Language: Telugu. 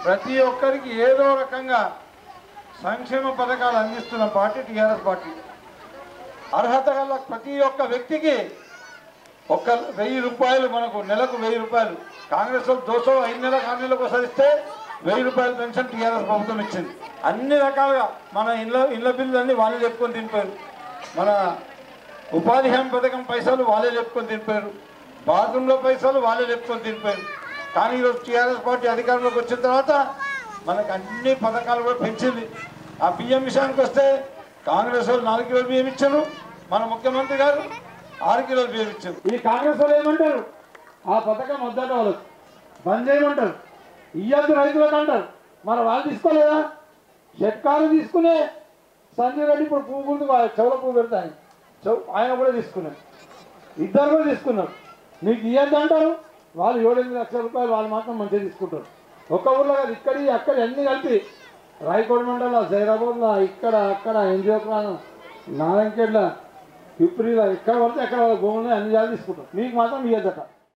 ప్రతి ఒక్కరికి ఏదో రకంగా సంక్షేమ పథకాలు అందిస్తున్న పార్టీ టీఆర్ఎస్ పార్టీ అర్హత గల ప్రతి ఒక్క వ్యక్తికి ఒక్క వెయ్యి రూపాయలు మనకు నెలకు వెయ్యి రూపాయలు కాంగ్రెస్ వాళ్ళు దోసో ఐదు నెలలకు ఆరు నెలలకు ఒకసారి ఇస్తే వెయ్యి రూపాయల పెన్షన్ టీఆర్ఎస్ ప్రభుత్వం ఇచ్చింది అన్ని రకాలుగా మన ఇళ్ళ ఇళ్ళ బిల్లు అన్ని వాళ్ళే చెప్పుకొని తినిపోయారు మన ఉపాధి హామీ పథకం పైసలు వాళ్ళే చెప్పుకొని తినిపోయారు బాత్రూంలో పైసలు వాళ్ళే చెప్పుకొని తినిపోయారు కానీ ఈరోజు టీఆర్ఎస్ పార్టీ అధికారంలోకి వచ్చిన తర్వాత మనకు అన్ని పథకాలు కూడా పెంచింది ఆ బియ్యం విషయానికి వస్తే కాంగ్రెస్ వాళ్ళు నాలుగు కిలోలు బియ్యం ఇచ్చారు మన ముఖ్యమంత్రి గారు ఆరు కిలోలు బియ్యం ఇచ్చారు ఈ కాంగ్రెస్ వాళ్ళు ఏమంటారు ఆ పథకం వద్దట వాళ్ళకి బంద్ చేయమంటారు ఇయ్యద్దు రైతులకు అంటారు మరి వాళ్ళు తీసుకోలేదా షట్కారు తీసుకునే సంజయ్ రెడ్డి ఇప్పుడు పువ్వు గుర్తు చెవుల పువ్వు పెడతాయి చెవు ఆయన కూడా తీసుకున్నారు ఇద్దరు కూడా తీసుకున్నారు మీకు ఇయ్యద్దు అంటారు వాళ్ళు ఏడెనిమిది లక్షల రూపాయలు వాళ్ళు మాత్రం మంచిగా తీసుకుంటారు ఒక ఊర్లో కాదు ఇక్కడి అక్కడి అన్ని కలిపి రాయకోట మండల జైరాబాద్లో ఇక్కడ అక్కడ ఎన్జిఓ నారాయణఖేడ్ల పిప్రిలో ఎక్కడ పడితే అక్కడ వాళ్ళ భూములు అన్ని జాలు తీసుకుంటారు మీకు మాత్రం ఇయ్యద్దట